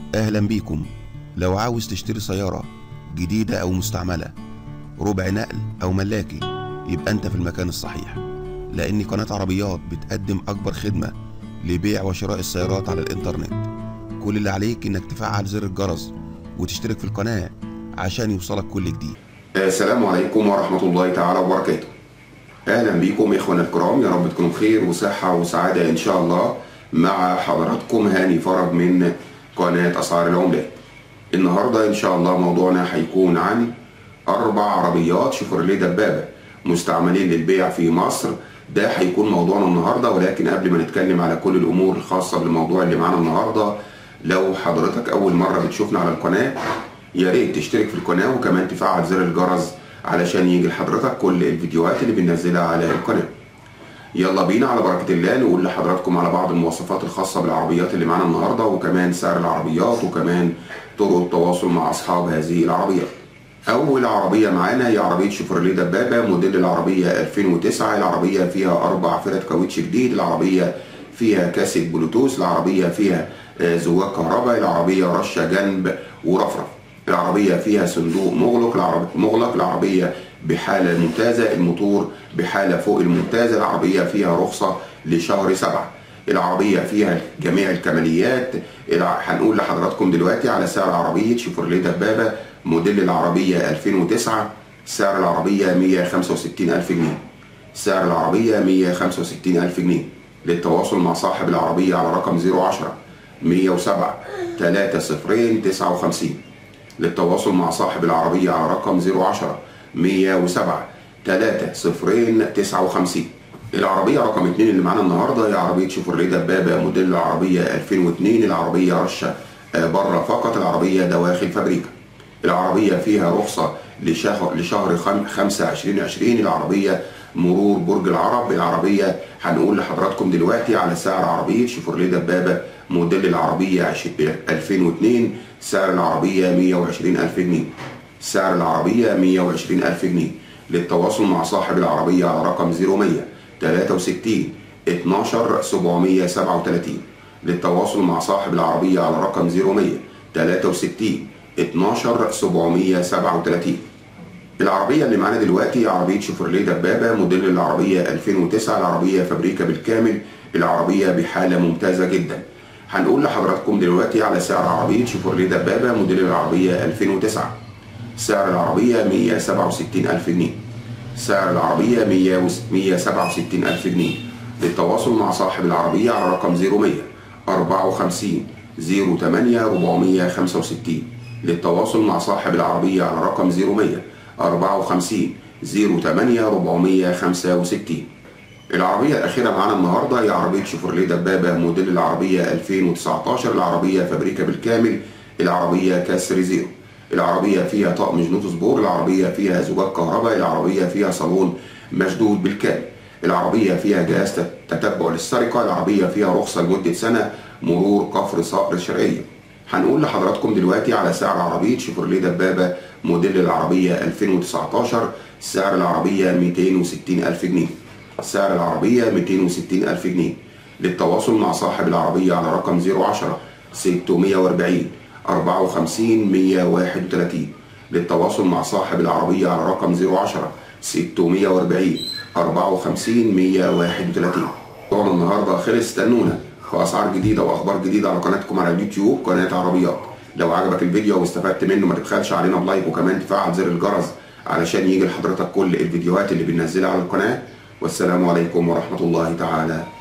أهلا بيكم لو عاوز تشتري سيارة جديدة أو مستعملة ربع نقل أو ملاكي يبقى أنت في المكان الصحيح لأن قناة عربيات بتقدم أكبر خدمة لبيع وشراء السيارات على الإنترنت كل اللي عليك إنك تفعل زر الجرس وتشترك في القناة عشان يوصلك كل جديد السلام عليكم ورحمة الله تعالى وبركاته أهلا بكم إخوانا الكرام يا رب تكونوا بخير وصحة وسعادة إن شاء الله مع حضراتكم هاني فرج من قناة أسعار العملات النهاردة إن شاء الله موضوعنا هيكون عن أربع عربيات شيفروليه دبابة مستعملين للبيع في مصر ده هيكون موضوعنا النهاردة ولكن قبل ما نتكلم على كل الأمور الخاصة بالموضوع اللي معانا النهاردة لو حضرتك أول مرة بتشوفنا على القناة يا ريت تشترك في القناة وكمان تفعل زر الجرس علشان يجي لحضرتك كل الفيديوهات اللي بننزلها على القناة يلا بينا على بركة الله نقول لحضراتكم على بعض المواصفات الخاصة بالعربيات اللي معانا النهاردة وكمان سعر العربيات وكمان طرق التواصل مع أصحاب هذه العربيات أول عربية معانا هي عربية شيفروليه دبابة موديل العربية 2009 العربية فيها أربع فرد كاوتش جديد العربية فيها كاسة بلوتوث العربية فيها زواج كهرباء العربية رشة جنب ورفرف العربية فيها صندوق مغلق العربية مغلق العربية بحالة ممتازة الموتور بحالة فوق الممتازة العربية فيها رخصة لشهر سبعة العربية فيها جميع الكماليات هنقول لحضراتكم دلوقتي على سعر عربية شيفروليه دبابة موديل العربية 2009 سعر العربية 165 ألف جنيه سعر العربية 165 ألف جنيه للتواصل مع صاحب العربية على رقم 010 107 30 59 للتواصل مع صاحب العربية على رقم 010 107 30 59 العربية رقم 2 اللي معانا النهاردة هي عربية شيفروليه دبابة موديل العربية 2002 العربية رشة بره فقط العربية دواخل فابريكا العربية فيها رخصة لشهر لشهر 5 2020 العربية مرور برج العرب العربية هنقول لحضراتكم دلوقتي على سعر عربية شيفروليه دبابة موديل العربية 2002 سعر العربية 120 ألف جنيه سعر العربية 120 ألف جنيه للتواصل مع صاحب العربية على رقم 0100 63 12 737 للتواصل مع صاحب العربية على رقم 0100 63 12 737 العربية اللي معانا دلوقتي عربية شيفروليه دبابة موديل العربية 2009 العربية فابريكا بالكامل العربية بحالة ممتازة جدا هنقول لحضراتكم دلوقتي على سعر عربية شيفروليه دبابة موديل العربية 2009 سعر العربية 167 ألف جنيه سعر العربية 167 ألف جنيه للتواصل مع صاحب العربية على رقم 0100 54 08 465 للتواصل مع صاحب العربية على رقم 0100 54 08 465 العربية الأخيرة معانا النهاردة هي عربية شيفروليه دبابة موديل العربية 2019 العربية فابريكا بالكامل العربية كسر زيرو العربية فيها طقم جنوط سبور العربية فيها زجاج كهرباء العربية فيها صالون مشدود بالكامل العربية فيها جهاز تتبع للسرقة العربية فيها رخصة لمدة سنة مرور كفر صقر شرقية هنقول لحضراتكم دلوقتي على سعر عربية شيفروليه دبابة موديل العربية 2019 سعر العربية 260 ألف جنيه سعر العربية 260 ألف جنيه للتواصل مع صاحب العربية على رقم 010 640 54 131 للتواصل مع صاحب العربية على رقم 010 640 54 131 طبعا النهارده خلص استنونا في اسعار جديده واخبار جديده على قناتكم على اليوتيوب قناه عربيات لو عجبك الفيديو واستفدت منه ما تبخلش علينا بلايك وكمان تفعل زر الجرس علشان يجي لحضرتك كل الفيديوهات اللي بننزلها على القناه والسلام عليكم ورحمه الله تعالى